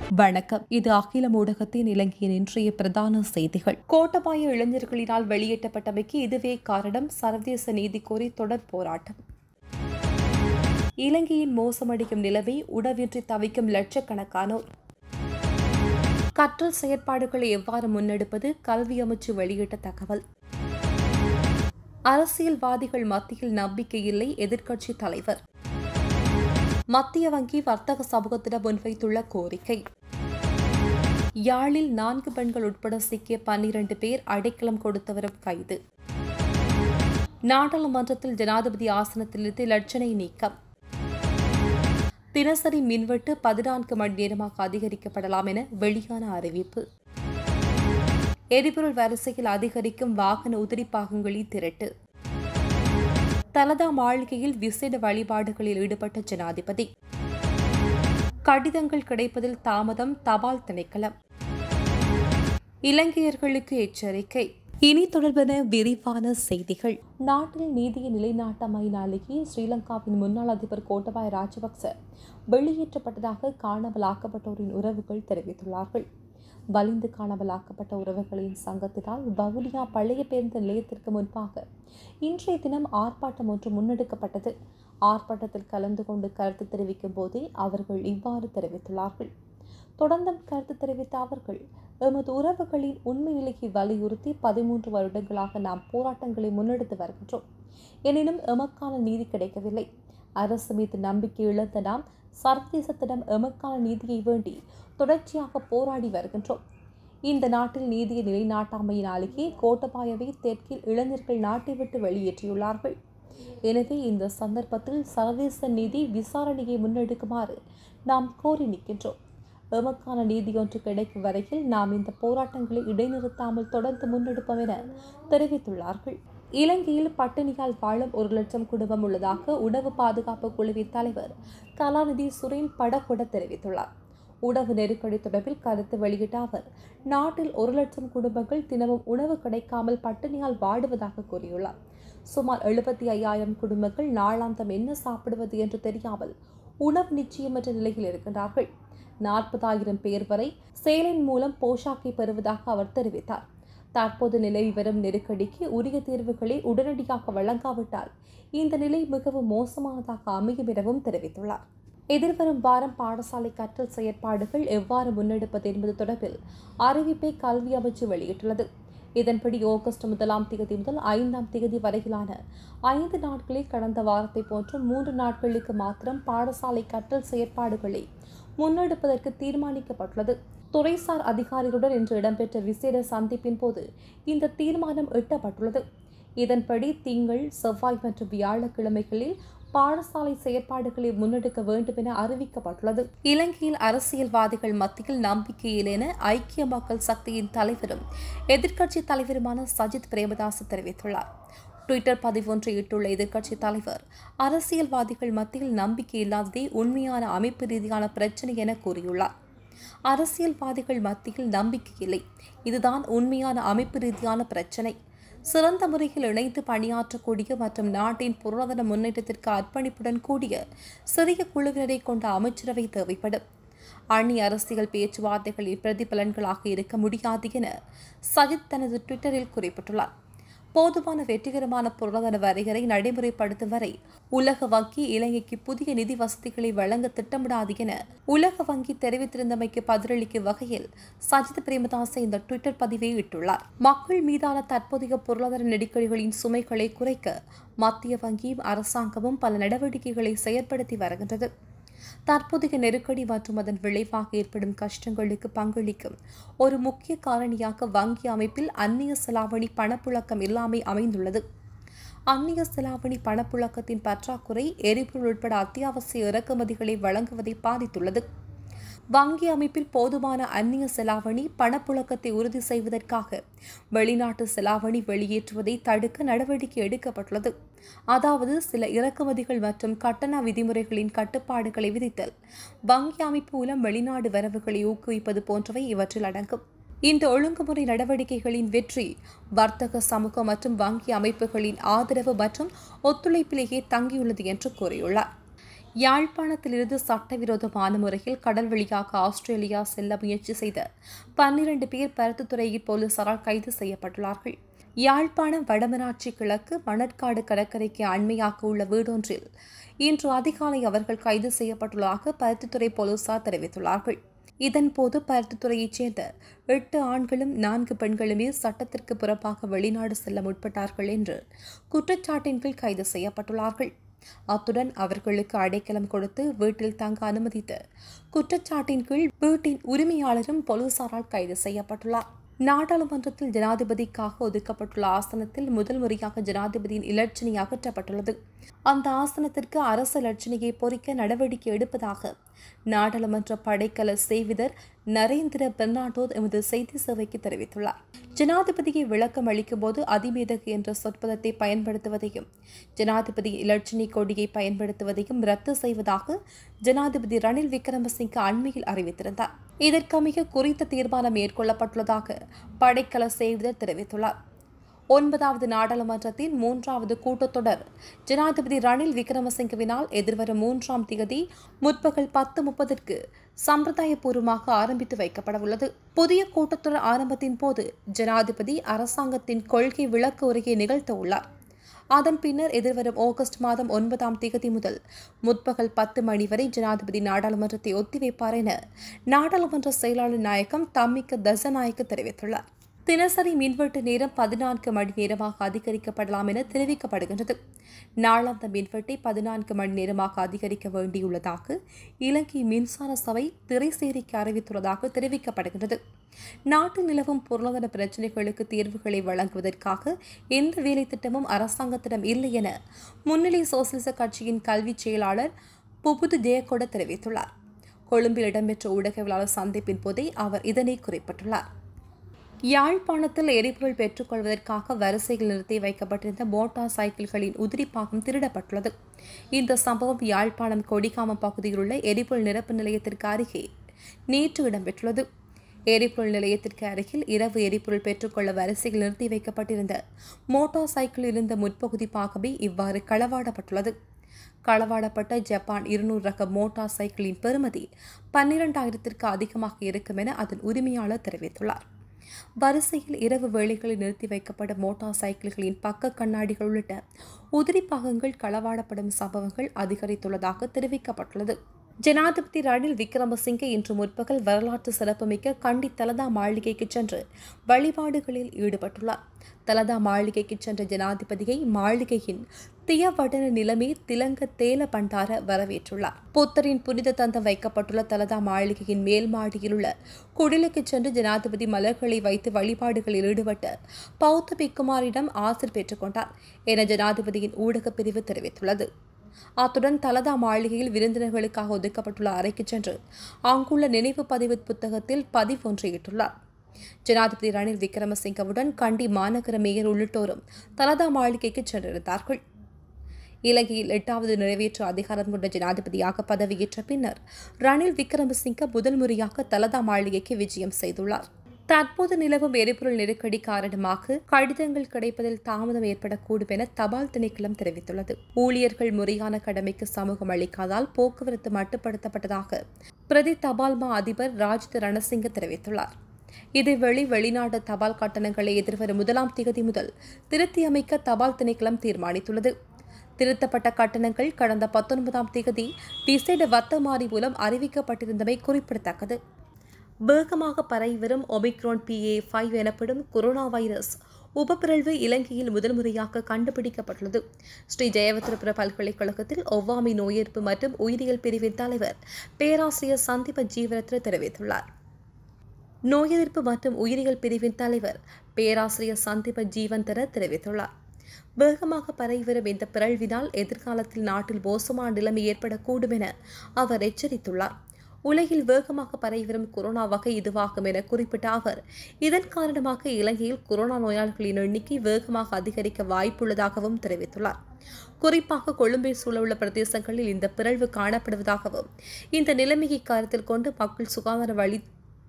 வணக்கம் இது அகில ஊடகத்தின் இலங்கையின் இன்றைய பிரதான செய்திகள் கோட்டபாய இளைஞர்களினால் வெளியேற்றப்பட்டமைக்கு இதுவே காரணம் சர்வதேச நீதி கோரி தொடர் போராட்டம் இலங்கையின் மோசமடையும் நிலைமை உணவின்றி தவிக்கும் லட்சக்கணக்கானோர் கற்றல் செயற்பாடுகளை எவ்வாறு முன்னெடுப்பது கல்வி அமைச்சு வெளியிட்ட தகவல் அரசியல்வாதிகள் மத்தியில் நம்பிக்கை இல்லை எதிர்க்கட்சி தலைவர் மத்திய வங்கி வர்த்தக சமூகத்திடம் முன்வைத்துள்ள கோரிக்கை யாழில் நான்கு பெண்கள் உட்பட சிக்கிய பன்னிரண்டு பேர் அடைக்கலம் கொடுத்தவரும் கைது நாடாளுமன்றத்தில் ஜனாதிபதி ஆசனத்திலிருந்து லட்சணை நீக்கம் தினசரி மின்வெட்டு பதினான்கு மணி நேரமாக அதிகரிக்கப்படலாம் என வெளியான அறிவிப்பு எரிபொருள் வரிசையில் அதிகரிக்கும் வாகன உதிரி பாகங்களின் திரட்டு தலதா மாளிகையில் விசேட வழிபாடுகளில் ஈடுபட்ட ஜனாதிபதி கடிதங்கள் கிடைப்பதில் தாமதம் தபால் திணைக்களம் இலங்கையர்களுக்கு எச்சரிக்கை இனி தொடர்பான விரிவான செய்திகள் நாட்டில் நீதியை நிலைநாட்டமையினாலேயே ஸ்ரீலங்காவின் முன்னாள் அதிபர் கோட்டபாய ராஜபக்ச வெளியேற்றப்பட்டதாக காணாமலாக்கப்பட்டோரின் உறவுகள் தெரிவித்துள்ளார்கள் வலிந்து காணாமலாக்கப்பட்ட உறவுகளின் சங்கத்தினால் வவுனியா பழைய பேருந்து நிலையத்திற்கு முன்பாக இன்றைய தினம் ஆர்ப்பாட்டம் ஒன்று முன்னெடுக்கப்பட்டது ஆர்ப்பாட்டத்தில் கலந்து கொண்டு கருத்து தெரிவிக்கும் போதே அவர்கள் இவ்வாறு தெரிவித்துள்ளார்கள் தொடர்ந்தும் கருத்து தெரிவித்த அவர்கள் எமது உறவுகளின் உண்மை நிலையை வலியுறுத்தி பதிமூன்று வருடங்களாக நாம் போராட்டங்களை முன்னெடுத்து வருகின்றோம் எனினும் எமக்கான நீதி கிடைக்கவில்லை அரசு மீது நம்பிக்கை இழந்த நாம் சர்வதேசத்திடம் எமக்கான நீதியை வேண்டி தொடர்ச்சியாக போராடி வருகின்றோம் இந்த நாட்டில் நீதியை நிலைநாட்டாமையினாலேயே கோட்டபாயவை தெற்கில் இளைஞர்கள் நாட்டை விட்டு வெளியேற்றியுள்ளார்கள் எனவே இந்த சந்தர்ப்பத்தில் சர்வதேச நீதி விசாரணையை முன்னெடுக்குமாறு நாம் கோரி நிற்கின்றோம் எமக்கான நீதி ஒன்று கிடைக்கும் வரையில் நாம் இந்த போராட்டங்களை இடைநிறுத்தாமல் தொடர்ந்து முன்னெடுப்போம் என தெரிவித்துள்ளார்கள் இலங்கையில் பட்டினியால் வாழும் ஒரு லட்சம் குடும்பம் உள்ளதாக உணவு பாதுகாப்பு குழுவின் தலைவர் கலாநிதி சுரேன் படகொட தெரிவித்துள்ளார் உணவு நெருக்கடி தொடர்பில் கருத்து வெளியிட்ட அவர் நாட்டில் ஒரு லட்சம் குடும்பங்கள் தினமும் உணவு கிடைக்காமல் பட்டினியால் வாடுவதாக கூறியுள்ளார் சுமார் எழுபத்தி ஐயாயிரம் குடும்பங்கள் நாளாந்தம் என்ன சாப்பிடுவது என்று தெரியாமல் உணவு நிச்சயமற்ற நிலையில் இருக்கின்றார்கள் நாற்பதாயிரம் பேர் வரை செயலின் மூலம் போஷாக்கை பெறுவதாக அவர் தெரிவித்தார் தற்போது நிலவி வரும் நெருக்கடிக்கு உரிய தீர்வுகளை உடனடியாக வழங்காவிட்டால் இந்த நிலை மிகவும் மோசமானதாக அமையும் எனவும் தெரிவித்துள்ளார் எதிர்வரும் வாரம் பாடசாலை கற்றல் செயற்பாடுகள் எவ்வாறு முன்னெடுப்பது என்பது தொடர்பில் அறிவிப்பை கல்வி அமைச்சு வெளியிட்டுள்ளது இதன்படி ஆகஸ்ட் முதலாம் தேதி முதல் ஐந்தாம் தேதி வரையிலான ஐந்து நாட்களில் கடந்த வாரத்தை போன்று மூன்று நாட்களுக்கு மாத்திரம் பாடசாலை கற்றல் செயற்பாடுகளை முன்னெடுப்பதற்கு தீர்மானிக்கப்பட்டுள்ளது துறைசார் அதிகாரிகளுடன் இன்று இடம்பெற்ற விசேட சந்திப்பின் போது இந்த தீர்மானம் எட்டப்பட்டுள்ளது இதன்படி திங்கள் செவ்வாய் மற்றும் வியாழக்கிழமைகளில் பாடசாலை செயற்பாடுகளை முன்னெடுக்க வேண்டும் என அறிவிக்கப்பட்டுள்ளது இலங்கையில் அரசியல்வாதிகள் மத்தியில் நம்பிக்கையில் என ஐக்கிய மக்கள் சக்தியின் தலைவரும் எதிர்க்கட்சி தலைவருமான சஜித் பிரேமதாஸ் தெரிவித்துள்ளார் டுவிட்டர் பதிவொன்றை இட்டுள்ள எதிர்க்கட்சி தலைவர் அரசியல்வாதிகள் மத்தியில் நம்பிக்கை இல்லாததே உண்மையான அமைப்பு ரீதியான பிரச்சினை என கூறியுள்ளார் அரசியல்வாதிகள் மத்தியில் நம்பிக்கை இல்லை இதுதான் உண்மையான அமைப்பு ரீதியான பிரச்சினை சிறந்த முறையில் இணைந்து பணியாற்றக்கூடிய மற்றும் நாட்டின் பொருளாதார முன்னேற்றத்திற்கு அர்ப்பணிப்புடன் கூடிய சிறிய குழுவினரை கொண்ட அமைச்சரவை தேவைப்படும் அணி அரசியல் பேச்சுவார்த்தைகளில் பிரதிபலன்களாக இருக்க முடியாது என சஜித் தனது ட்விட்டரில் குறிப்பிட்டுள்ளார் போதுமான வெற்றிகரமான பொருளாதார வரிகளை நடைமுறைப்படுத்தும் வரை உலக வங்கி இலங்கைக்கு புதிய நிதி வசதிகளை வழங்க திட்டமிடாது என உலக வங்கி தெரிவித்திருந்தமைக்கு பதிலளிக்கும் வகையில் சஜித் பிரேமதாச இந்த ட்விட்டர் பதிவை இட்டுள்ளார் மக்கள் மீதான தற்போதைய பொருளாதார நெருக்கடிகளின் சுமைகளை குறைக்க மத்திய வங்கியும் அரசாங்கமும் பல நடவடிக்கைகளை செயற்படுத்தி வருகின்றது தற்போதைய நெருக்கடி மற்றும் அதன் விளைவாக ஏற்படும் கஷ்டங்களுக்கு பங்களிக்கும் ஒரு முக்கிய காரணியாக வங்கி அமைப்பில் அந்நிய செலாவணி பணப்புழக்கம் இல்லாமை அமைந்துள்ளது அந்நிய செலாவணி பணப்புழக்கத்தின் பற்றாக்குறை எரிபொருள் உட்பட அத்தியாவசிய இறக்குமதிகளை வழங்குவதை பாதித்துள்ளது வங்கி அமைப்பில் போதுமான அந்நிய செலாவணி பணப்புழக்கத்தை உறுதி செய்வதற்காக வெளிநாட்டு செலாவணி வெளியேற்றுவதை தடுக்க நடவடிக்கை எடுக்கப்பட்டுள்ளது அதாவது சில இறக்குமதிகள் மற்றும் கட்டண விதிமுறைகளின் கட்டுப்பாடுகளை விதித்தல் வங்கி அமைப்பு மூலம் வெளிநாடு வரவுகளை ஊக்குவிப்பது போன்றவை இவற்றில் அடங்கும் இந்த ஒழுங்குமுறை நடவடிக்கைகளின் வெற்றி வர்த்தக சமூக மற்றும் வங்கி அமைப்புகளின் ஆதரவு மற்றும் ஒத்துழைப்பிலேயே தங்கியுள்ளது என்று கூறியுள்ளார் யாழ்ப்பாணத்திலிருந்து சட்டவிரோதமான முறையில் கடல் வழியாக ஆஸ்திரேலியா செல்ல முயற்சி செய்த பன்னிரண்டு பேர் பருத்தித்துறை போலீசாரால் கைது செய்யப்பட்டுள்ளார்கள் யாழ்ப்பாணம் வடமராட்சி கிழக்கு மணற்காடு கடற்கரைக்கு அண்மையாக உள்ள வீடொன்றில் இன்று அதிகாலை அவர்கள் கைது செய்யப்பட்டுள்ளதாக பருத்தித்துறை போலீசார் தெரிவித்துள்ளார்கள் இதன்போது பருத்தித்துறையைச் சேர்ந்த எட்டு ஆண்களும் நான்கு பெண்களுமே சட்டத்திற்கு புறம்பாக வெளிநாடு செல்ல முற்பட்டார்கள் என்று குற்றச்சாட்டின் கீழ் கைது செய்யப்பட்டுள்ளார்கள் அத்துடன் அவர்களுக்கு அடைக்கலம் கொடுத்து வீட்டில் தங்க அனுமதித்து குற்றச்சாட்டின் கீழ் வீட்டின் உரிமையாளரும் போலீசாரால் கைது செய்யப்பட்டுள்ளார் நாடாளுமன்றத்தில் ஜனாதிபதிக்காக ஒதுக்கப்பட்டுள்ள ஆசனத்தில் முதல் முறையாக ஜனாதிபதியின் இலட்சணை அகற்றப்பட்டுள்ளது அந்த ஆசனத்திற்கு அரசு இலட்சணையை பொறிக்க நடவடிக்கை எடுப்பதாக நாடாளுமன்ற படைக்கல சேவிதர் நரேந்திர பெர்னாண்டோ எமது செய்தி சேவைக்கு தெரிவித்துள்ளார் ஜனாதிபதியை விளக்கம் அளிக்கும் போது அதிமேதகு என்ற சொற்பதத்தை பயன்படுத்துவதையும் ஜனாதிபதி இலட்சணை கொடியை பயன்படுத்துவதையும் ரத்து செய்வதாக ஜனாதிபதி ரணில் விக்ரமசிங்க அண்மையில் அறிவித்திருந்தார் இதற்கமைய குறித்த தீர்மானம் மேற்கொள்ளப்பட்டுள்ளதாக படைக்கல சேவிதர் தெரிவித்துள்ளார் ஒன்பதாவது நாடாளுமன்றத்தின் மூன்றாவது கூட்டத்தொடர் ஜனாதிபதி ரணில் விக்ரமசிங்கவினால் எதிர்வரும் மூன்றாம் தேதி முற்பகல் பத்து முப்பதற்கு சம்பிரதாயபூர்வமாக ஆரம்பித்து வைக்கப்படவுள்ளது புதிய கூட்டத்தொடர் ஆரம்பத்தின் போது ஜனாதிபதி அரசாங்கத்தின் கொள்கை விளக்க உரையை நிகழ்த்த உள்ளார் அதன் பின்னர் எதிர்வரும் ஆகஸ்ட் மாதம் ஒன்பதாம் தேதி முதல் முற்பகல் பத்து மணி வரை ஜனாதிபதி நாடாளுமன்றத்தை ஒத்திவைப்பார் என நாடாளுமன்ற செயலாளர் நாயகம் தம்மிக்க தசநாயக்க தெரிவித்துள்ளார் தினசரி மின்வெட்டு நேரம் பதினான்கு மணி நேரமாக அதிகரிக்கப்படலாம் என தெரிவிக்கப்படுகின்றது நாளாந்த மின்வெட்டை பதினான்கு மணி நேரமாக அதிகரிக்க வேண்டியுள்ளதாக இலங்கை மின்சார சபை திரைசேரிக்கு அறிவித்துள்ளதாக தெரிவிக்கப்படுகின்றது நாட்டில் நிலவும் பொருளாதார பிரச்சினைகளுக்கு தீர்வுகளை வழங்குவதற்காக எந்த வேலை திட்டமும் அரசாங்கத்திடம் இல்லை என முன்னிலை சோசியலிச கட்சியின் கல்வி செயலாளர் புபுது ஜெயகொட தெரிவித்துள்ளார் கொழும்பில் இடம்பெற்ற ஊடகவியலாளர் சந்திப்பின் போதே அவர் இதனை குறிப்பிட்டுள்ளார் யாழ்ப்பாணத்தில் எரிபொருள் பெற்றுக்கொள்வதற்காக வரிசையில் நிறுத்தி வைக்கப்பட்டிருந்த மோட்டார் சைக்கிள்களின் உதிரிப்பாகம் திருடப்பட்டுள்ளது இந்த சம்பவம் யாழ்ப்பாணம் கொடிகாமம் பகுதியில் உள்ள எரிபொருள் நிரப்பு நிலையத்திற்கு அருகே நேற்று இடம்பெற்றுள்ளது எரிபொருள் நிலையத்திற்கு அருகில் இரவு எரிபொருள் பெற்றுக்கொள்ள வரிசையில் நிறுத்தி வைக்கப்பட்டிருந்த மோட்டார் சைக்கிள் இருந்த முற்பகுதி பாகமே இவ்வாறு களவாடப்பட்டுள்ளது களவாடப்பட்ட ஜப்பான் இருநூறு ரக மோட்டார் சைக்கிளின் பெறுமதி பன்னிரண்டாயிரத்திற்கு அதிகமாக இருக்கும் என அதன் உரிமையாளர் தெரிவித்துள்ளார் வரிசையில் இரவு வேளைகளில் நிறுத்தி வைக்கப்பட்ட மோட்டார் சைக்கிள்களின் பக்க கண்ணாடிகள் உள்ளிட்ட உதிரி பாகங்கள் களவாடப்படும் சம்பவங்கள் அதிகரித்துள்ளதாக தெரிவிக்கப்பட்டுள்ளது ஜனாதிபதி ரணில் விக்ரமசிங்கே இன்று முற்பகல் வரலாற்று சிறப்புமிக்க கண்டி தலதா மாளிகைக்கு சென்று வழிபாடுகளில் ஈடுபட்டுள்ளார் தலதா மாளிகைக்கு சென்ற ஜனாதிபதியை மாளிகையின் தியவடன நிலைமை திலங்க தேல பண்டார வரவேற்றுள்ளார் புத்தரின் புனித தந்தம் வைக்கப்பட்டுள்ள தலதா மாளிகையின் மேல் மாடியில் உள்ள குடிலுக்கு சென்று ஜனாதிபதி மலர்களை வைத்து வழிபாடுகளில் ஈடுபட்டு பௌத்த பிக்குமாரிடம் ஆசிர் பெற்றுக்கொண்டார் என ஜனாதிபதியின் ஊடகப் பிரிவு தெரிவித்துள்ளது அத்துடன் தலதா மாளிகையில் விருந்தினர்களுக்காக ஒதுக்கப்பட்டுள்ள அறைக்கு சென்று அங்குள்ள நினைவு பதிவு புத்தகத்தில் பதிவொன்றையிட்டுள்ளார் ஜனாதிபதி ரணில் விக்ரமசிங்கவுடன் கண்டி மாநகர மேயர் உள்ளிட்டோரும் தலதா மாளிகைக்கு சென்றிருந்தார்கள் இலங்கையில் எட்டாவது நிறைவேற்று அதிகாரம் கொண்ட ஜனாதிபதியாக பதவியேற்ற பின்னர் ரணில் விக்ரமசிங்க முதல் முறையாக தலதா மாளிகைக்கு விஜயம் செய்துள்ளார் தற்போது நிலவும் எரிபொருள் நெருக்கடி காரணமாக கடிதங்கள் கிடைப்பதில் தாமதம் ஏற்படக்கூடும் என தபால் திணைக்களம் தெரிவித்துள்ளது ஊழியர்கள் முறையான கடமைக்கு சமூகம் அளிக்காதால் போக்குவரத்து மட்டுப்படுத்தப்பட்டதாக பிரதி தபால் மா அதிபர் ராஜித் ரணசிங்க தெரிவித்துள்ளார் இதேவேளை வெளிநாட்டு தபால் கட்டணங்களை எதிர்வரும் முதலாம் தேதி முதல் திருத்தி அமைக்க தபால் திணைக்களம் தீர்மானித்துள்ளது திருத்தப்பட்ட கட்டணங்கள் கடந்த பத்தொன்பதாம் தேதி விசேட வர்த்தமானி மூலம் அறிவிக்கப்பட்டிருந்தமை குறிப்பிடத்தக்கது வேகமாக பரவி வரும் ஒமிக்ரான் பிஏ ஃபைவ் எனப்படும் கொரோனா வைரஸ் உபப்பிரழ்வு இலங்கையில் முதல் முறையாக கண்டுபிடிக்கப்பட்டுள்ளது ஸ்ரீ ஜெயவத்திரபுர பல்கலைக்கழகத்தில் ஒவ்வாமை நோய் எதிர்ப்பு மற்றும் உயிரியல் பிரிவின் தலைவர் பேராசிரியர் சந்தீப ஜீவரத்ன தெரிவித்துள்ளார் நோய் எதிர்ப்பு மற்றும் உயிரியல் பிரிவின் தலைவர் பேராசிரியர் சந்தீப ஜீவந்தர தெரிவித்துள்ளார் வேகமாக பரவி வரும் இந்த பிறழ்வினால் எதிர்காலத்தில் நாட்டில் மோசமான நிலைமை ஏற்படக்கூடும் என அவர் எச்சரித்துள்ளார் உலகில் வேகமாக பரவி வரும் கொரோனா வகை இதுவாகும் என குறிப்பிட்ட அவர் இதன் காரணமாக இலங்கையில் கொரோனா நோயாளர்களின் எண்ணிக்கை வேகமாக அதிகரிக்க வாய்ப்புள்ளதாகவும் தெரிவித்துள்ளார் குறிப்பாக கொழும்பை சூழவுள்ள பிரதேசங்களில் இந்த பிறழ்வு காணப்படுவதாகவும் இந்த நிலைமையை கருத்தில் கொண்டு மக்கள் சுகாதார வழி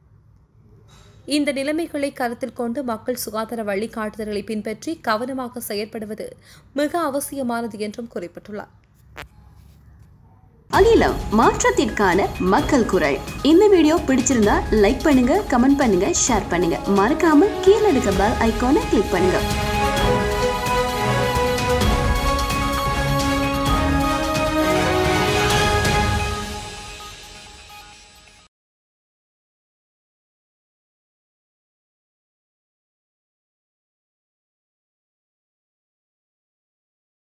இந்த நிலைமைகளை கருத்தில் கொண்டு மக்கள் சுகாதார வழிகாட்டுதல்களை பின்பற்றி கவனமாக செயற்படுவது மிக அவசியமானது என்றும் குறிப்பிட்டுள்ளார் அகிலம் மாற்றத்திற்கான மக்கள் குரல் இந்த வீடியோ பிடிச்சிருந்தா லைக் பண்ணுங்க கமெண்ட் பண்ணுங்க ஷேர் பண்ணுங்க மறக்காம கீழே இருக்க பெல் ஐகானை கிளிக் பண்ணுங்க